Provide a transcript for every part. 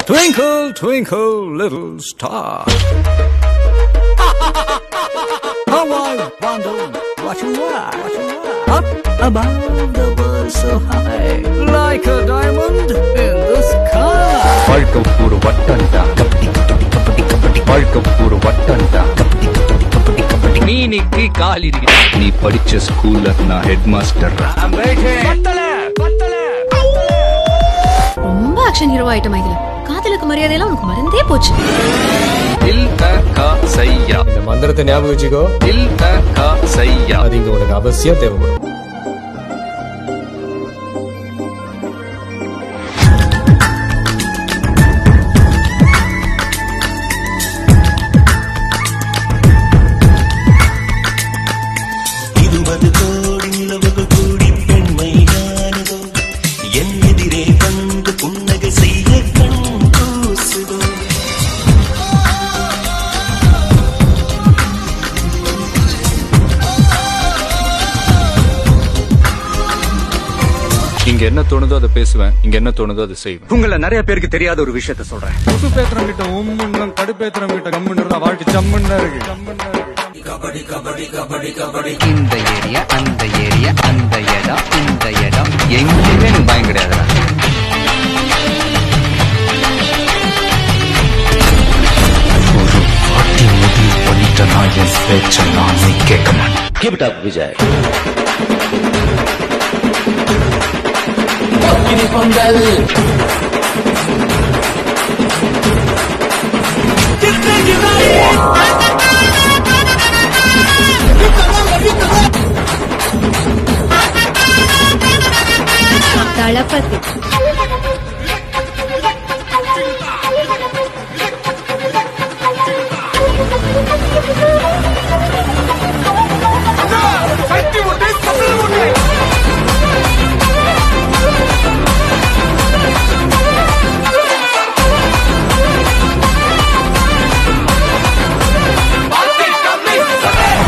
Twinkle, twinkle, little star. How I wonder what you are. What you are. Up above the world so high. Like a diamond in the sky. வாழ்க்கை ஒரு வட்டண்டா வாழ்க்கை ஒரு வட்டண்டா மீனுக்கு கால் இருக்கு நீ படிச்ச ஸ்கூல்ல நான் ஹெட் மாஸ்டர் ரொம்ப ஆக்ஷன் ஹீரோ ஆயிட்டமா இதுல காதலுக்கு மரியாதையெல்லாம் உனக்கு மறந்தே போச்சு இல் த கா சையா இந்த மந்திரத்தை ஞாபகம் வச்சுக்கோ இல் த கா சையா அது இங்க உனக்கு அவசியம் தேவைப்படும் இருபது கோடி நிலவுகள் கூடி பெண்மை நானுதோ என் எதிரே வந்து புன்னகை செய்ய கண் கூசுதோ இங்க என்ன தோணுதோ அதை பேசுவேன் இங்க என்ன தோணுதோ அதை செய்வேன் உங்களை நிறைய பேருக்கு தெரியாத ஒரு விஷயத்த சொல்றேன் உசுப்பேத்திரம் கிட்ட உம்முன்னும் கடுப்பேத்திரம் கிட்ட கம்முன்னு இருந்தா வாழ்க்கை ஜம்முன்னு இருக்கு ஜம்முன்னு இருக்கு இந்த ஏரியா அந்த ஏரியா அந்த இடம் இந்த இடம் எங்கேயுமே எனக்கு பயம் கிடையாதுடா ஒரு வாட்டி முடிவு பண்ணிட்ட நான் என் பேச்ச நானே கேட்க மாட்டேன் Keep it up, Vijay. தளபதி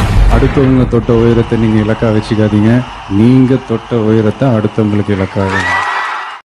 அடுத்தவங்க தொட்ட உயரத்தை நீங்க இலக்கா வச்சுக்காதீங்க நீங்க தொட்ட உயரத்தை அடுத்தவங்களுக்கு இலக்காக